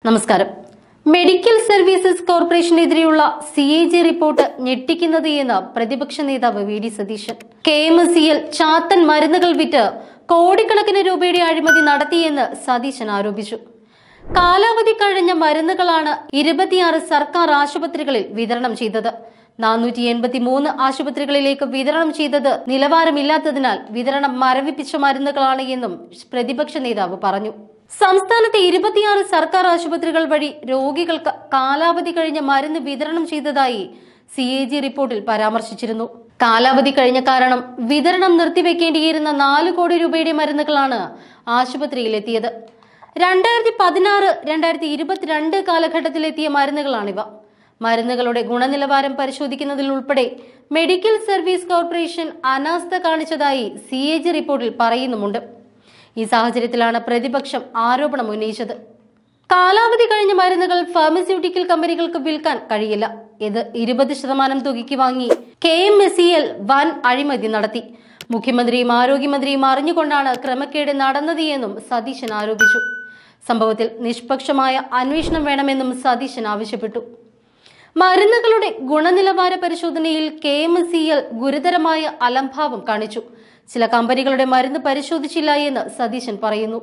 നമസ്കാരം medical services കോർപ്പറേഷനെതിരെയുള്ള C A G report ഞെട്ടിക്കുന്നത് എന്ന് പ്രതിപക്ഷ നേതാവ് V D Satheesan K M S സിയിൽ ചാത്തൻ മരുന്നുകൾ വിറ്റ് കോടിക്കണക്കിന് രൂപയുടെ അഴിമതി നടത്തിയെന്ന് സതീശൻ ആരോപിച്ചു കാലാവധി കഴിഞ്ഞ മരുന്നുകളാണ് ഇരുപത്തിയാറ് സർക്കാർ ആശുപത്രികളിൽ വിതരണം ചെയ്തത് നാനൂറ്റി എൺപത്തി മൂന്ന് ആശുപത്രികളിലേക്ക് വിതരണം ചെയ്തത് നിലവാരമില്ലാത്തതിനാൽ വിതരണം മരവിപ്പിച്ച മരുന്നുകളാണ് എന്നും പ്രതിപക്ഷ നേതാവ് പറഞ്ഞു സംസ്ഥാനത്തെ ഇരുപത്തിയാറ് സർക്കാർ ആശുപത്രികൾ വഴി രോഗികൾക്ക് കാലാവധി കഴിഞ്ഞ മരുന്ന് വിതരണം ചെയ്തതായി സി എ ജി റിപ്പോർട്ടിൽ പരാമർശിച്ചിരുന്നു കാലാവധി കഴിഞ്ഞ കാരണം വിതരണം നിർത്തിവെക്കേണ്ടിയിരുന്ന നാല് കോടി രൂപയുടെ മരുന്നുകളാണ് ആശുപത്രിയിലെത്തിയത് രണ്ടായിരത്തി പതിനാറ് രണ്ടായിരത്തി ഇരുപത്തിരണ്ട് കാലഘട്ടത്തിലെത്തിയ മരുന്നുകളാണിവ മരുന്നുകളുടെ ഗുണനിലവാരം പരിശോധിക്കുന്നതിൽ ഉൾപ്പെടെ മെഡിക്കൽ സർവീസ് കോർപ്പറേഷൻ അനാസ്ഥ കാണിച്ചതായി സി എ ജി റിപ്പോർട്ടിൽ പറയുന്നുമുണ്ട് ഈ സാഹചര്യത്തിലാണ് പ്രതിപക്ഷം ആരോപണം ഉന്നയിച്ചത് കാലാവധി കഴിഞ്ഞ മരുന്നുകൾ ഫാർമസ്യൂട്ടിക്കൽ കമ്പനികൾക്ക് വിൽക്കാൻ കഴിയില്ല ഇത് ഇരുപത് ശതമാനം തുകയ്ക്ക് വാങ്ങി K M S E L വൻ അഴിമതി നടത്തി മുഖ്യമന്ത്രിയും ആരോഗ്യമന്ത്രിയും അറിഞ്ഞുകൊണ്ടാണ് ക്രമക്കേട് നടന്നത് എന്നും സതീശൻ ആരോപിച്ചു സംഭവത്തിൽ നിഷ്പക്ഷമായ അന്വേഷണം വേണമെന്നും സതീശൻ ആവശ്യപ്പെട്ടു മരുന്നുകളുടെ ഗുണനിലവാര പരിശോധനയിൽ K M S C L ഗുരുതരമായ അലംഭാവം കാണിച്ചു ചില കമ്പനികളുടെ മരുന്ന് പരിശോധിച്ചില്ല എന്ന് സതീശൻ പറയുന്നു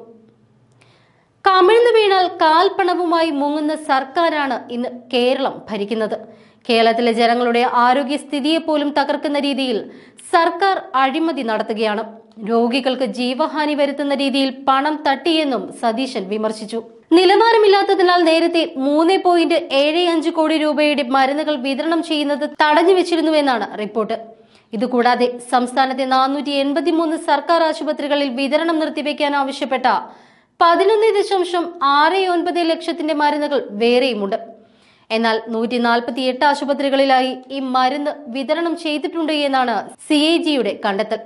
കമിഴ്ന്നു വീണാൽ കാൽപ്പണവുമായി മുങ്ങുന്ന സർക്കാരാണ് ഇന്ന് കേരളം ഭരിക്കുന്നത് കേരളത്തിലെ ജനങ്ങളുടെ ആരോഗ്യസ്ഥിതിയെ പോലും തകർക്കുന്ന രീതിയിൽ സർക്കാർ അഴിമതി നടത്തുകയാണ് രോഗികൾക്ക് ജീവഹാനി വരുത്തുന്ന രീതിയിൽ പണം തട്ടിയെന്നും സതീശൻ വിമർശിച്ചു നിലവാരമില്ലാത്തതിനാൽ നേരത്തെ മൂന്ന് പോയിന്റ് ഏഴ് അഞ്ച് കോടി രൂപയുടെ മരുന്നുകൾ വിതരണം ചെയ്യുന്നത് തടഞ്ഞു വെച്ചിരുന്നുവെന്നാണ് റിപ്പോർട്ട് ഇതുകൂടാതെ സംസ്ഥാനത്തെ നാനൂറ്റി എൺപത്തിമൂന്ന് സർക്കാർ ആശുപത്രികളിൽ വിതരണം നിർത്തിവെക്കാൻ ആവശ്യപ്പെട്ട പതിനൊന്ന് ദശാംശം ആറ് ഒൻപത് ലക്ഷത്തിന്റെ മരുന്നുകൾ വേറെയുമുണ്ട് എന്നാൽ നൂറ്റി നാൽപ്പത്തി എട്ട് ആശുപത്രികളിലായി ഈ മരുന്ന് വിതരണം ചെയ്തിട്ടുണ്ട് എന്നാണ് സി എ ജിയുടെ കണ്ടെത്തൽ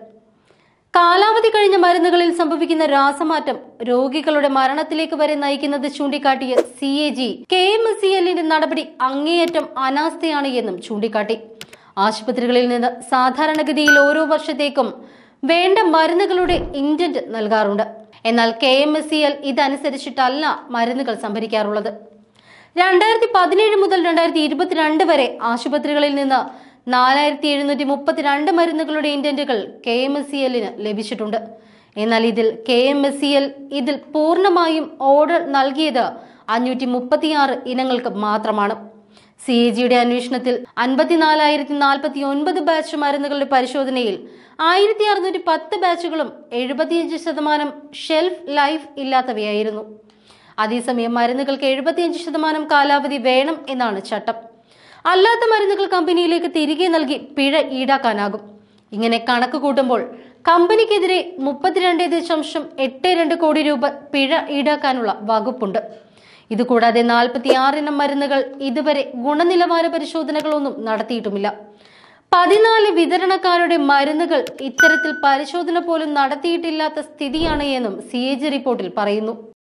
കാലാവധി കഴിഞ്ഞ മരുന്നുകളിൽ സംഭവിക്കുന്ന രാസമാറ്റം രോഗികളുടെ മരണത്തിലേക്ക് വരെ നയിക്കുന്നത് ചൂണ്ടിക്കാട്ടിയ C A G K M S C എല്ലിന്റെ നടപടി അങ്ങേയറ്റം അനാസ്ഥയാണ് എന്നും ചൂണ്ടിക്കാട്ടി ആശുപത്രികളിൽ നിന്ന് സാധാരണഗതിയിൽ ഓരോ വർഷത്തേക്കും വേണ്ട മരുന്നുകളുടെ ഇൻഡന്റ് നൽകാറുണ്ട് എന്നാൽ K M S C L ഇതനുസരിച്ചിട്ടല്ല മരുന്നുകൾ സംഭരിക്കാറുള്ളത് രണ്ടായിരത്തി പതിനേഴ് മുതൽ രണ്ടായിരത്തി ഇരുപത്തിരണ്ട് വരെ ആശുപത്രികളിൽ നിന്ന് നാലായിരത്തി എഴുന്നൂറ്റി മുപ്പത്തിരണ്ട് മരുന്നുകളുടെ ഇൻഡന്റുകൾ കെ എം എസ് സി എല്ലിന് ലഭിച്ചിട്ടുണ്ട് എന്നാൽ ഇതിൽ K M S C L ഇതിൽ പൂർണ്ണമായും ഓർഡർ നൽകിയത് അഞ്ഞൂറ്റി മുപ്പത്തിയാറ് ഇനങ്ങൾക്ക് മാത്രമാണ് സി എ ജിയുടെ അന്വേഷണത്തിൽ അൻപത്തിനാലായിരത്തി നാൽപ്പത്തി ഒൻപത് ബാച്ച് മരുന്നുകളുടെ പരിശോധനയിൽ ആയിരത്തി അറുന്നൂറ്റി പത്ത് ബാച്ചുകളും എഴുപത്തിയഞ്ച് ശതമാനം ഷെൽഫ് ലൈഫ് ഇല്ലാത്തവയായിരുന്നു അതേസമയം മരുന്നുകൾക്ക് എഴുപത്തിയഞ്ച് ശതമാനം കാലാവധി വേണം എന്നാണ് ചട്ടം അല്ലാത്ത മരുന്നുകൾ കമ്പനിയിലേക്ക് തിരികെ നൽകി പിഴ ഈടാക്കാനാകും ഇങ്ങനെ കണക്ക് കൂട്ടുമ്പോൾ കമ്പനിക്കെതിരെ മുപ്പത്തിരണ്ട് ദശാംശം എട്ട് രണ്ട് കോടി രൂപ പിഴ ഈടാക്കാനുള്ള വകുപ്പുണ്ട് ഇതുകൂടാതെ നാൽപ്പത്തി ആറിനം മരുന്നുകൾ ഇതുവരെ ഗുണനിലവാര പരിശോധനകളൊന്നും നടത്തിയിട്ടുമില്ല പതിനാല് വിതരണക്കാരുടെ മരുന്നുകൾ ഇത്തരത്തിൽ പരിശോധന പോലും നടത്തിയിട്ടില്ലാത്ത സ്ഥിതിയാണ് എന്നും സി എ ജി റിപ്പോർട്ടിൽ പറയുന്നു